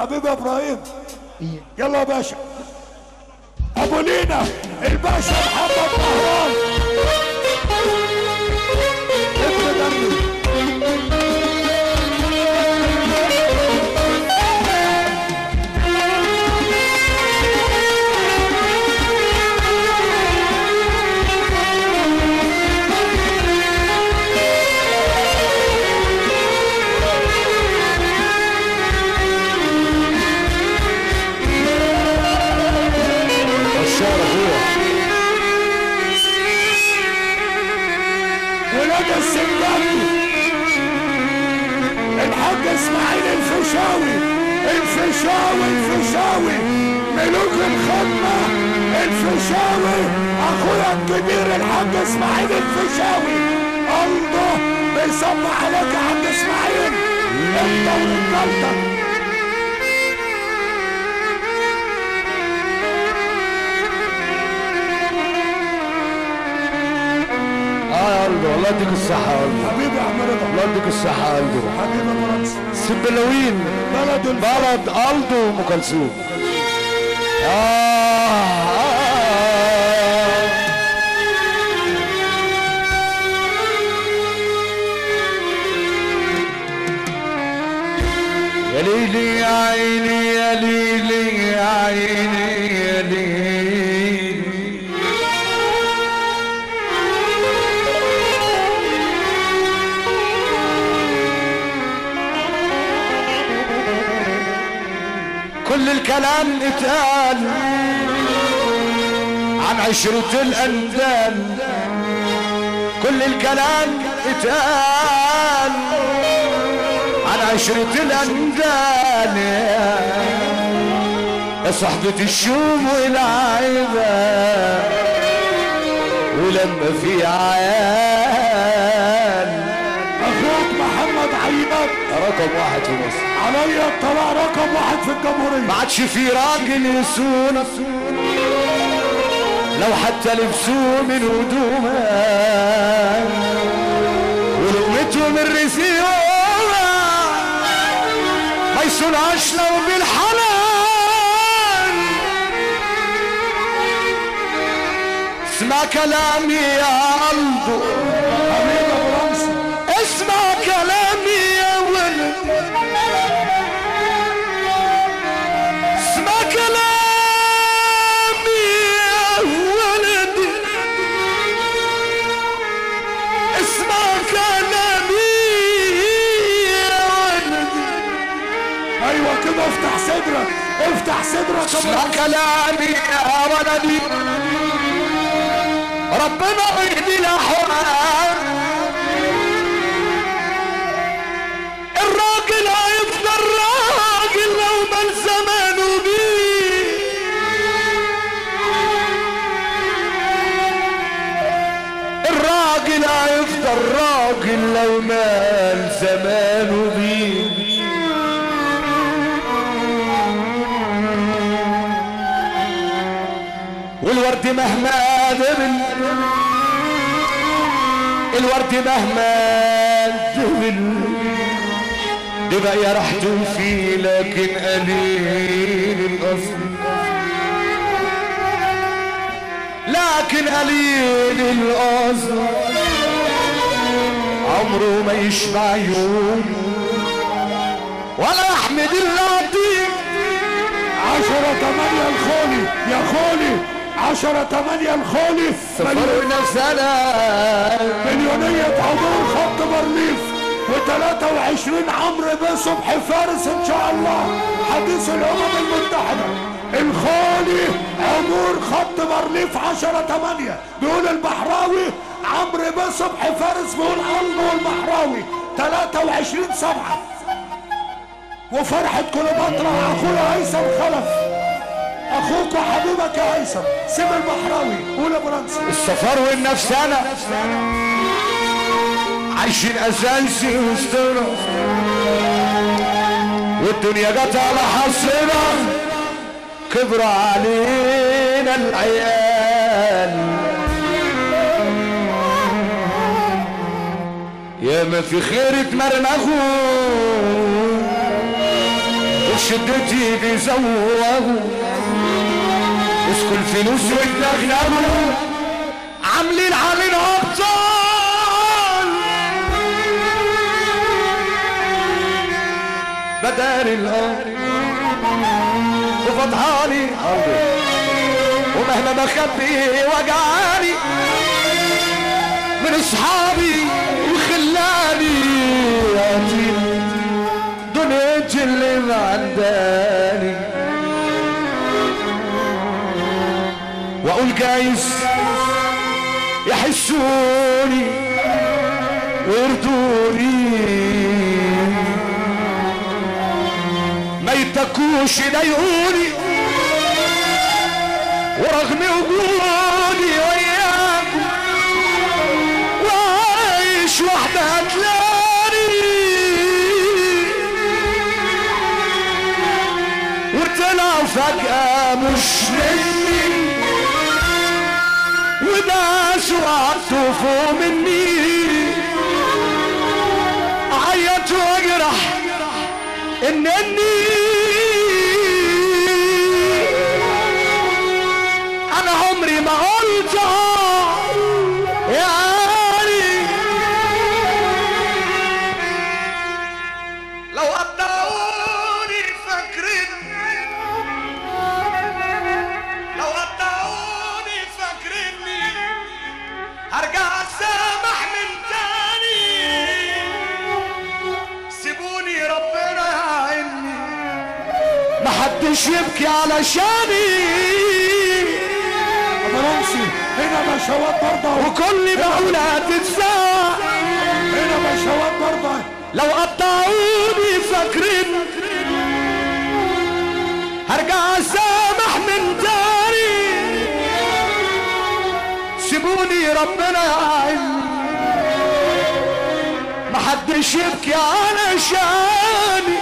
حبيبي يا ابراهيم يلا يا باشا ابو لينا الباشا محمد مهران ابن دمي بشار اخويا ولاد السنجابي الحاج اسماعيل الفيشاوي الفيشاوي الفيشاوي ملوك الخدمة الفيشاوي اخويا الكبير الحاج اسماعيل الفيشاوي الله بيصب عليك يا حاج اسماعيل انت ورجالتك اه يا قلبي والله يديك الصحة يا قلبي حبيبي يا عم رضا الله يديك الصحة يا قلبي حبيبي يا فرنسا سبلاوين بلد الف... بلد قلبي وام كلثوم آه آه يا ليلي يا عيني يا ليلي يا عيني يا ليلي كل الكلام اتقال عن عشرة الأندال كل الكلام اتقال عن عشرة الأندال يا صحبة الشوم والعيبة ولما في عيال اخوك محمد عينات رقم واحد في مصر عليا الطلاع رقم واحد في الجمهورية ما عادش في راجل يسون لو حتى لبسوه من هدومه ولقمته من رسيومه ما يسونهاش لو بالحلال اسمع كلامي يا قلبه حبيبي ابو رمسي اسمع كلامي يا ولد اسمع كلامي يا ولد اسمع كلامي يا ولد ايوه كده افتح صدرك افتح صدرك يا اسمع أبو كلامي يا ولدي ربنا يهدي الاحوال الراجل هيفضل راجل لو ما زمانه بيه الراجل هيفضل راجل لو مال زمانه بيه والورد مهما دبل الورد مهما دبل دبق يا رحته فيه لكن قليل الاصل لكن قليل الاصل عمره ما يشبع يوم ولا يحمد اللطيف عشرة تمانية الخولي يا خولي عشرة تمانية الخولي مليون- فرقنا سلام مليونية عبور خط برليف وثلاثة وعشرين عمرو بن صبحي فارس ان شاء الله حديث الامم المتحدة الخولي عبور خط برليف عشرة تمانية بيقول البحراوي عمرو بن صبحي فارس بيقول الله والبحراوي ثلاثة وعشرين سبعة وفرحة كليوباترا اخويا هيثم خلف اخوك وحبيبك يا هيثم سيب البحراوي قول يا برنس السفر والنفسانة عايشين اساسي وسطنا والدنيا جت على حصرنا كبر علينا العيال يا ما في خير اتمرمغوا شدتي بيزوغوا مسكوا الفلوس واتدغدغوا عاملين علينا ابطال بدار الارض وفضحاني ومهما بخبي وجعاني من اصحابي وخلاني ياتي دنيتي اللي معداني واقول جايز يحسوني ويرضوني ما يتكوش يضايقوني ورغم وجودي وياكم وعايش وحدة هتلاقي وطلعوا فجأة مش مني وداسوا عطوا فوق مني عيط واجرح انني انا عمري ما قلت يعني لو قطعوني فاكرين لو قطعوني فاكريني هرجع اسامح من تاني سيبوني ربنا يعيني محدش يبكي علشاني برنسي هنا بشوات برضه وكل بقول هتتساع هنا بشوات برضه لو قطعوني فاكرين هرجع اسامح من تاني سيبوني ربنا يعيني محدش يبكي علشاني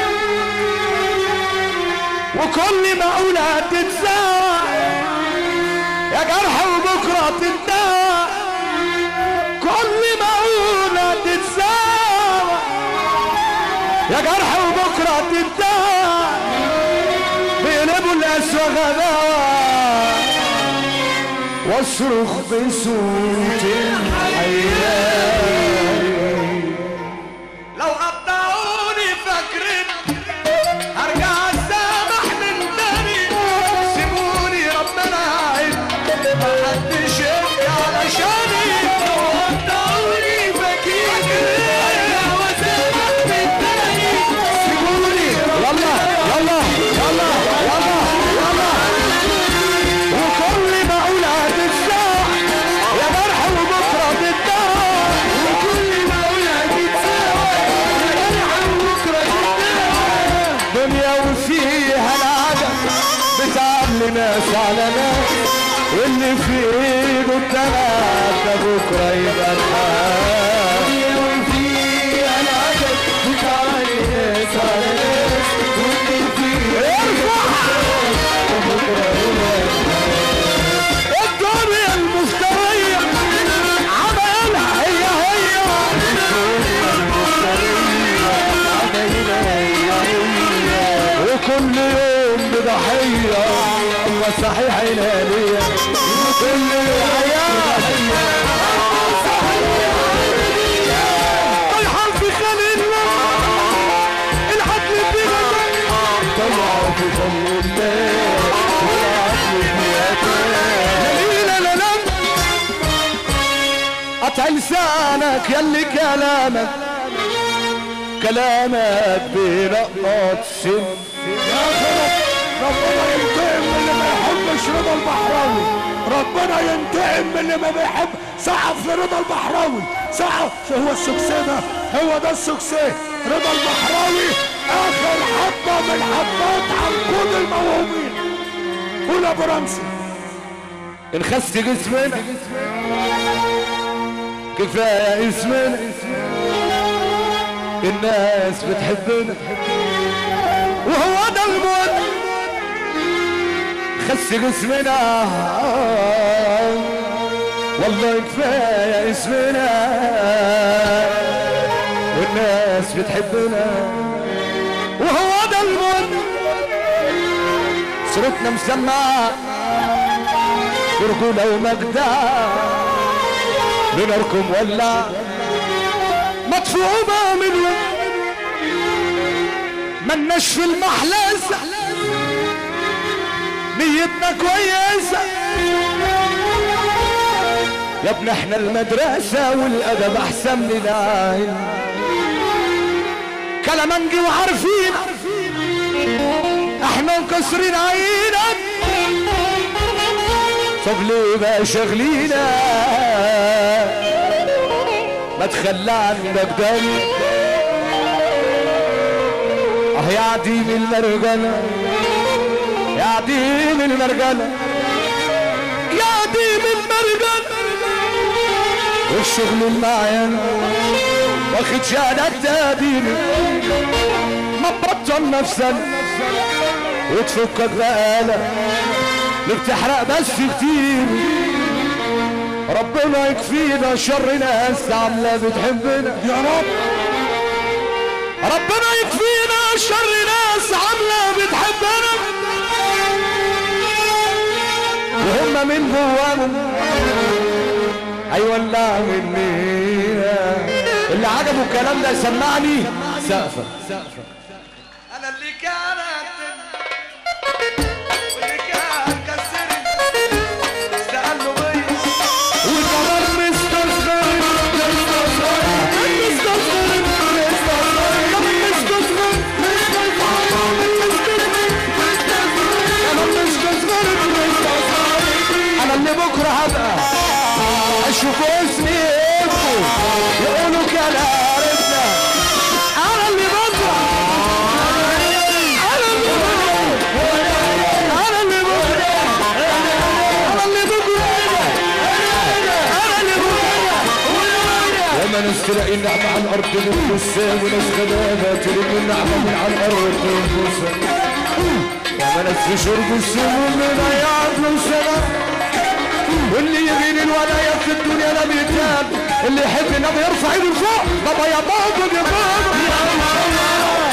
وكل ما اقول هتتساع يا جرح وبكره تنداع كل ما اقول هتتساع يا جرح وبكره تنداع بيقلبوا الاسوى غباوة واصرخ بصوت الحياة لو قطعوني فاكرين هرجع اسامح من تاني سيبوني ربنا يعين محدش يبكي علشاني لو قطعوني فاكرين هرجع واسامح من تاني سيبوني يلا يلا يلا يلا يلا وكل ما اقول هتتساع يا جرح وبكره تتداع وكل ما اقول هتتساع يا جرح وبكره تتداع دنيا وفيها العدم بتعامل ناس على ناس واللي في ايده التلاتة بكره يبقى الحال دنيا وفيها العدم بتعامل ناس على ناس واللي في ارفع الدنيا المفترية عملها هي هي وكل يوم بضحية الله صحيح الهدية كل حياة طيحان في خليل الله العدل بغدا طلعوا في خليل الله والعدل بغدا لا لا لا قطع لسانك يلي كلامك كلامك بينقط سن يا خلق ربنا ينتقم من اللي ما يحبش رضا البحراوي ربنا ينتقم من اللي ما بيحب سقف لرضا البحراوي سقف شو هو السكسي ده هو ده السكسي رضا البحراوي اخر حبه من حبات عنقود الموهوبين قول يا برنسي انخست جسمنا كفايه اسمنا الناس بتحبنا وهو ده الموت خس جسمنا والله كفايه اسمنا والناس بتحبنا وهو ده الموت صورتنا مسمعة برجولة ومجدة بناركم ولع مدفوعة من وين ملناش في المحلسة نيتنا كويسة يا ابن احنا المدرسة والأدب أحسن من العين كلامنجي وعارفين احنا مكسرين عينك طب ليه بقى شغلينا ما تخلى عنك دم اه يا عديم المرجلة يا عديم المرجلة يا عديم المرجلة والشغل المعين واخد شهادات تقديم ما تبطل نفسك وتفكك بقالة اللي بتحرق بس كتير ربنا يكفينا شر ناس عاملة بتحبنا يا رب ربنا يكفينا شر ناس عاملة بتحبنا وهم من جواهم هيولع مننا اللي عجبه الكلام ده يسمعني سقفة انا اللي كانت واللي كان كسرني استقلوا بيا وكمان مستصغر مستصغر مستصغر مستصغر كمان مستصغر انا اللي بكره هبقى اشوف اسمي اسمه يقولوا كده عرفنا انا اللي بكره انا اللي بكره انا اللي بكره انا اللي بكره انا اللي بكره وما نستلقي النعمة على الأرض من السام وناس غلابة تلم النعمة من على الأرض تنفسها وما ناس في شرب السم اللي ضيع فلوسنا واللي يغير الولاية في الدنيا لا بيتاب اللي يحب النبي يرفع ايده لفوق بابا يا بابا يا بابا